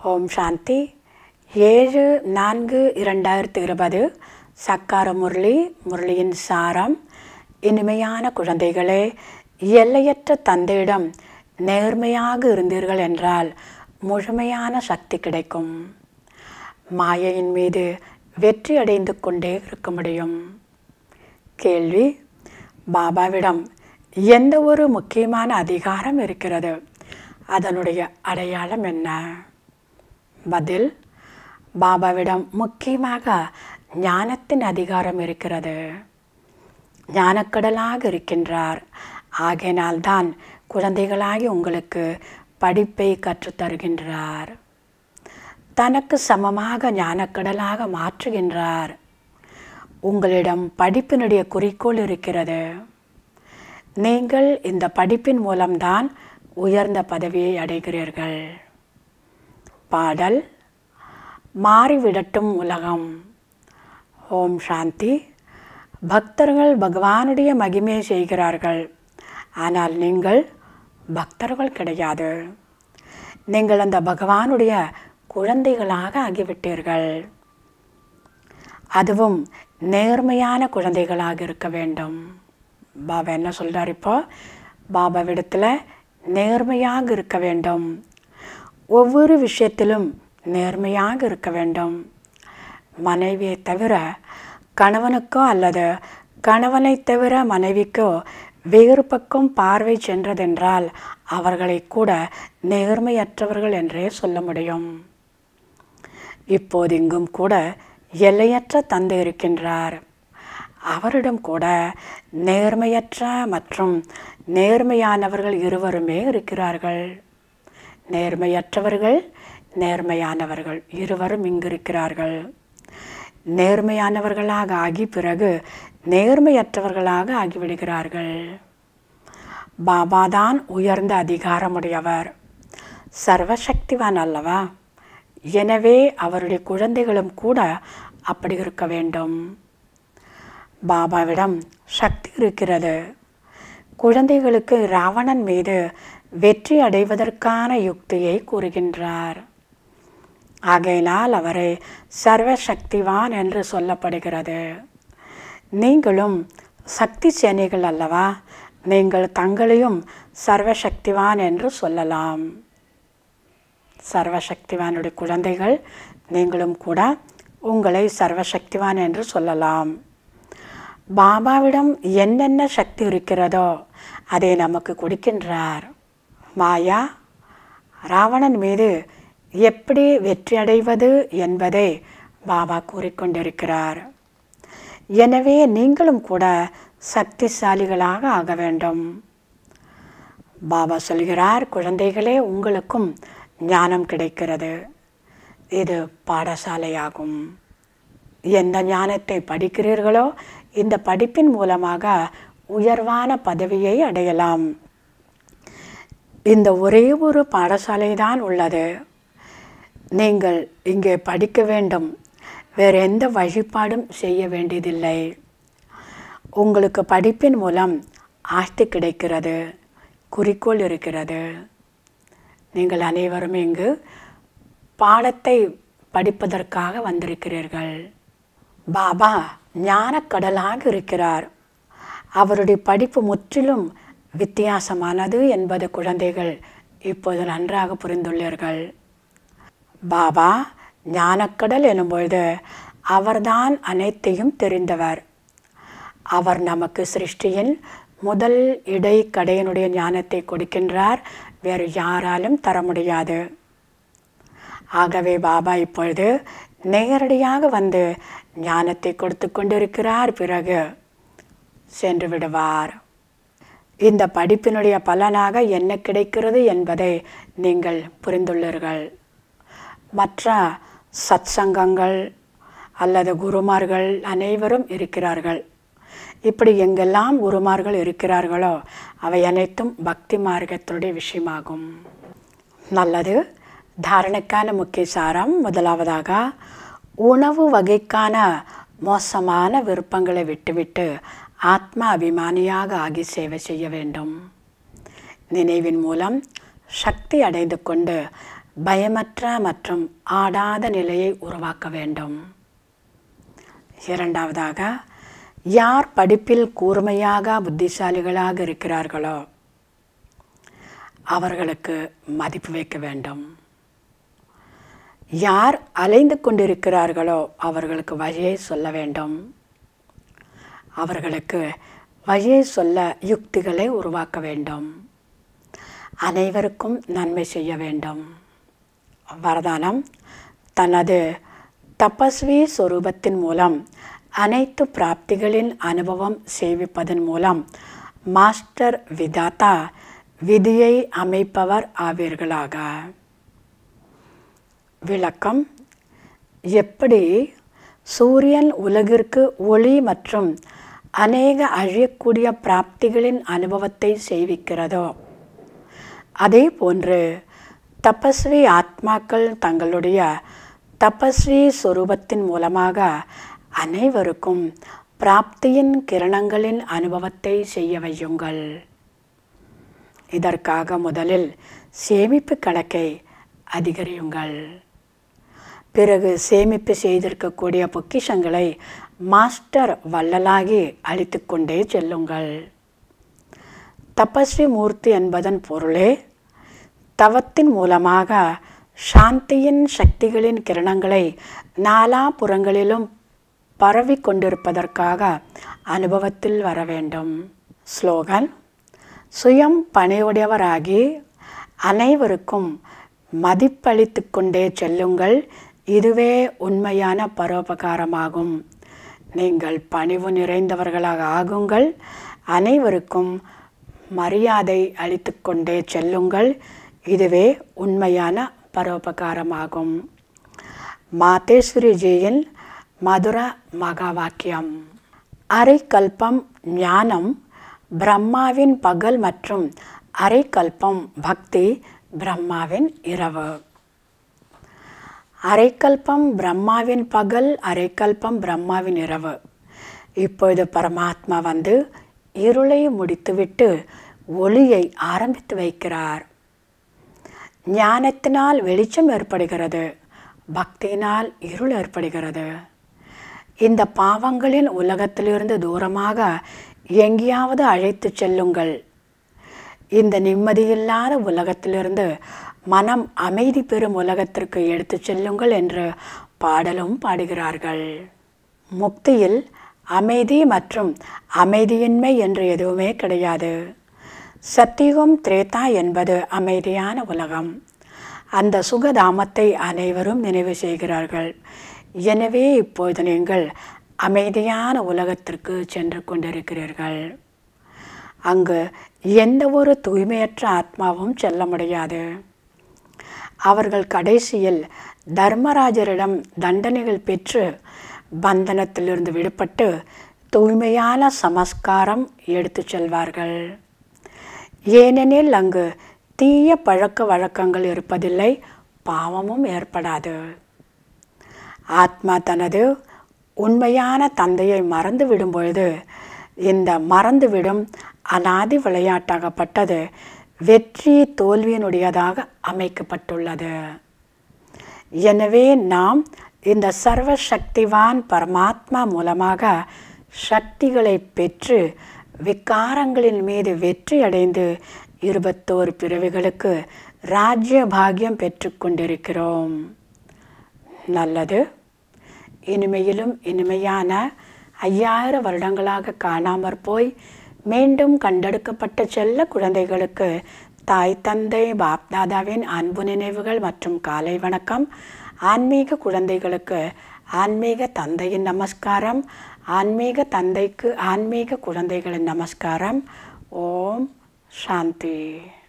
ஓம் சாந்தி ஏழு நான்கு இரண்டாயிரத்து இருபது சக்கார முரளி முரளியின் சாரம் இனிமையான குழந்தைகளே எல்லையற்ற தந்தையிடம் நேர்மையாக இருந்தீர்கள் என்றால் முழுமையான சக்தி கிடைக்கும் மாயையின் மீது வெற்றி அடைந்து கொண்டே இருக்க முடியும் கேள்வி பாபாவிடம் எந்த ஒரு முக்கியமான அதிகாரம் இருக்கிறது அதனுடைய அடையாளம் என்ன பதில் பாபாவிடம் முக்கியமாக ஞானத்தின் அதிகாரம் இருக்கிறது ஞானக்கடலாக இருக்கின்றார் ஆகையினால்தான் குழந்தைகளாகி உங்களுக்கு படிப்பை கற்றுத்தருகின்றார் தனக்கு சமமாக ஞானக்கடலாக மாற்றுகின்றார் உங்களிடம் படிப்பினுடைய குறிக்கோள் இருக்கிறது நீங்கள் இந்த படிப்பின் மூலம்தான் உயர்ந்த பதவியை அடைகிறீர்கள் பாடல் மாறிவிடட்டும் உலகம் ஓம் சாந்தி பக்தர்கள் பகவானுடைய மகிமையை செய்கிறார்கள் ஆனால் நீங்கள் பக்தர்கள் கிடையாது நீங்கள் அந்த பகவானுடைய குழந்தைகளாக ஆகிவிட்டீர்கள் அதுவும் நேர்மையான குழந்தைகளாக இருக்க வேண்டும் பாபா என்ன சொல்கிறார் இப்போ பாபாவிடத்தில் நேர்மையாக இருக்க வேண்டும் ஒவ்வொரு விஷயத்திலும் நேர்மையாக இருக்க வேண்டும் மனைவியை தவிர கணவனுக்கோ அல்லது கணவனை தவிர மனைவிக்கோ வேறு பக்கம் பார்வை சென்றதென்றால் அவர்களை கூட நேர்மையற்றவர்கள் என்றே சொல்ல முடியும் இப்போது இங்கும் கூட எல்லையற்ற தந்தை இருக்கின்றார் அவரிடம் கூட நேர்மையற்ற மற்றும் நேர்மையானவர்கள் இருவருமே இருக்கிறார்கள் நேர்மையற்றவர்கள் நேர்மையானவர்கள் இருவரும் இங்கு இருக்கிறார்கள் நேர்மையானவர்களாக ஆகி பிறகு நேர்மையற்றவர்களாக ஆகிவிடுகிறார்கள் பாபாதான் உயர்ந்த அதிகாரமுடையவர் சர்வசக்திவான் அல்லவா எனவே அவருடைய குழந்தைகளும் கூட அப்படி இருக்க வேண்டும் பாபாவிடம் சக்தி இருக்கிறது குழந்தைகளுக்கு ராவணன் மீது வெற்றி அடைவதற்கான யுக்தியை கூறுகின்றார் ஆகையினால் அவரை சர்வசக்திவான் என்று சொல்லப்படுகிறது நீங்களும் சக்தி சேனைகள் அல்லவா நீங்கள் தங்களையும் சர்வசக்திவான் என்று சொல்லலாம் சர்வசக்திவானுடைய குழந்தைகள் நீங்களும் கூட உங்களை சர்வசக்திவான் என்று சொல்லலாம் பாபாவிடம் என்னென்ன சக்தி இருக்கிறதோ அதை நமக்கு கொடுக்கின்றார் மாயா ராவணன் மீது எப்படி வெற்றி அடைவது என்பதை பாபா கூறிக்கொண்டிருக்கிறார் எனவே நீங்களும் கூட சக்திசாலிகளாக ஆக வேண்டும் பாபா சொல்கிறார் குழந்தைகளே உங்களுக்கும் ஞானம் கிடைக்கிறது இது பாடசாலையாகும் எந்த ஞானத்தை படிக்கிறீர்களோ இந்த படிப்பின் மூலமாக உயர்வான பதவியை அடையலாம் இந்த ஒரே ஒரு பாடசாலை தான் உள்ளது நீங்கள் இங்கே படிக்க வேண்டும் வேறு எந்த வழிபாடும் செய்ய வேண்டியதில்லை உங்களுக்கு படிப்பின் மூலம் ஆஸ்தி கிடைக்கிறது குறிக்கோள் இருக்கிறது நீங்கள் அனைவரும் இங்கு பாடத்தை படிப்பதற்காக வந்திருக்கிறீர்கள் பாபா ஞானக்கடலாக இருக்கிறார் அவருடைய படிப்பு முற்றிலும் வித்தியாசமானது என்பது குழந்தைகள் இப்போது நன்றாக புரிந்துள்ளீர்கள் பாபா ஞானக்கடல் எனும்பொழுது அவர்தான் அனைத்தையும் தெரிந்தவர் அவர் நமக்கு சிருஷ்டியின் முதல் இடை கடையினுடைய ஞானத்தை கொடுக்கின்றார் வேறு யாராலும் தர முடியாது ஆகவே பாபா இப்பொழுது நேரடியாக வந்து ஞானத்தை கொடுத்து கொண்டிருக்கிறார் பிறகு சென்று விடுவார் இந்த படிப்பினுடைய பலனாக என்ன கிடைக்கிறது என்பதை நீங்கள் புரிந்துள்ளீர்கள் மற்ற சத்சங்கங்கள் அல்லது குருமார்கள் அனைவரும் இருக்கிறார்கள் இப்படி எங்கெல்லாம் குருமார்கள் இருக்கிறார்களோ அவை அனைத்தும் பக்தி மார்க்கத்தினுடைய விஷயமாகும் நல்லது தாரணைக்கான முக்கிய சாரம் முதலாவதாக உணவு வகைக்கான மோசமான விருப்பங்களை விட்டுவிட்டு ஆத்ம அபிமானியாக ஆகி சேவை செய்ய வேண்டும் நினைவின் மூலம் சக்தி அடைந்து கொண்டு பயமற்ற மற்றும் ஆடாத நிலையை உருவாக்க வேண்டும் இரண்டாவதாக யார் படிப்பில் கூர்மையாக புத்திசாலிகளாக இருக்கிறார்களோ அவர்களுக்கு மதிப்பு வைக்க வேண்டும் யார் அலைந்து கொண்டிருக்கிறார்களோ அவர்களுக்கு வழியை சொல்ல வேண்டும் அவர்களுக்கு வழியை சொல்ல யுக்திகளை உருவாக்க வேண்டும் அனைவருக்கும் நன்மை செய்ய வேண்டும் வரதானம் தனது தபஸ்வி சொரூபத்தின் மூலம் அனைத்து பிராப்திகளின் அனுபவம் சேவிப்பதன் மூலம் மாஸ்டர் விதாத்தா விதியை அமைப்பவர் ஆவீர்களாக விளக்கம் எப்படி சூரியன் உலகிற்கு ஒளி மற்றும் அநேக அழியக்கூடிய பிராப்திகளின் அனுபவத்தை செய்விக்கிறதோ அதே போன்று தபஸ்வி ஆத்மாக்கள் தங்களுடைய தபஸ்வி சொரூபத்தின் மூலமாக அனைவருக்கும் பிராப்தியின் கிரணங்களின் அனுபவத்தை செய்ய வையுங்கள் இதற்காக முதலில் சேமிப்பு கணக்கை அதிகரியுங்கள் பிறகு சேமிப்பு செய்திருக்கக்கூடிய பொக்கிஷங்களை மாஸ்டர் வள்ளலாகி அழித்து கொண்டே செல்லுங்கள் தபஸ்வி மூர்த்தி என்பதன் பொருளே தவத்தின் மூலமாக சாந்தியின் சக்திகளின் கிரணங்களை நாலாபுறங்களிலும் பரவி கொண்டிருப்பதற்காக அனுபவத்தில் வர வேண்டும் ஸ்லோகன் சுயம் பணியுடையவராகி அனைவருக்கும் மதிப்பளித்து கொண்டே செல்லுங்கள் இதுவே உண்மையான பரோபகாரமாகும் நீங்கள் பணிவு நிறைந்தவர்களாக ஆகுங்கள் அனைவருக்கும் மரியாதை அளித்து கொண்டே செல்லுங்கள் இதுவே உண்மையான பரோபகாரமாகும் மாதேஸ்வரிஜியின் மதுர மகா வாக்கியம் அரைக்கல்பம் ஞானம் பிரம்மாவின் பகல் மற்றும் அரைக்கல்பம் பக்தி பிரம்மாவின் இரவு அரைக்கல்பம் பிரம்மாவின் பகல் அரைக்கல்பம் பிரம்மாவின் இரவு இப்பொழுது பரமாத்மா வந்து இருளை முடித்துவிட்டு ஒளியை ஆரம்பித்து வைக்கிறார் ஞானத்தினால் வெளிச்சம் ஏற்படுகிறது பக்தியினால் இருள் ஏற்படுகிறது இந்த பாவங்களின் உலகத்திலிருந்து தூரமாக எங்கேயாவது அழைத்து செல்லுங்கள் இந்த நிம்மதியில்லாத உலகத்திலிருந்து மனம் அமைதி பெறும் உலகத்திற்கு எடுத்து செல்லுங்கள் என்று பாடலும் பாடுகிறார்கள் முக்தியில் அமைதி மற்றும் அமைதியின்மை என்று எதுவுமே கிடையாது சத்தியுகம் திரேதா என்பது அமைதியான உலகம் அந்த சுகதாமத்தை அனைவரும் நினைவு செய்கிறார்கள் எனவே இப்போது நீங்கள் அமைதியான உலகத்திற்கு சென்று கொண்டிருக்கிறீர்கள் அங்கு எந்த ஒரு தூய்மையற்ற ஆத்மாவும் செல்ல முடியாது அவர்கள் கடைசியில் தர்மராஜரிடம் தண்டனைகள் பெற்று பந்தனத்திலிருந்து விடுபட்டு தூய்மையான சமஸ்காரம் எடுத்து செல்வார்கள் ஏனெனில் அங்கு தீய பழக்க வழக்கங்கள் இருப்பதில்லை பாவமும் ஏற்படாது ஆத்மா தனது உண்மையான தந்தையை மறந்து விடும் பொழுது இந்த மறந்துவிடும் அனாதி விளையாட்டாகப்பட்டது வெற்றி தோல்வியினுடையதாக அமைக்கப்பட்டுள்ளது எனவே நாம் இந்த சர்வ சக்திவான் பரமாத்மா மூலமாக சக்திகளை பெற்று விக்காரங்களின் மீது வெற்றி அடைந்து இருபத்தோரு பிறவிகளுக்கு ராஜ்ய பாக்கியம் பெற்றுக்கொண்டிருக்கிறோம் நல்லது இனிமையிலும் இனிமையான ஐயாயிரம் வருடங்களாக காணாமற் போய் மீண்டும் கண்டெடுக்கப்பட்ட செல்ல குழந்தைகளுக்கு தாய் தந்தை பாப்தாதாவின் அன்பு நினைவுகள் மற்றும் காலை வணக்கம் ஆன்மீக குழந்தைகளுக்கு ஆன்மீக தந்தையின் நமஸ்காரம் ஆன்மீக தந்தைக்கு ஆன்மீக குழந்தைகளின் நமஸ்காரம் ஓம் சாந்தி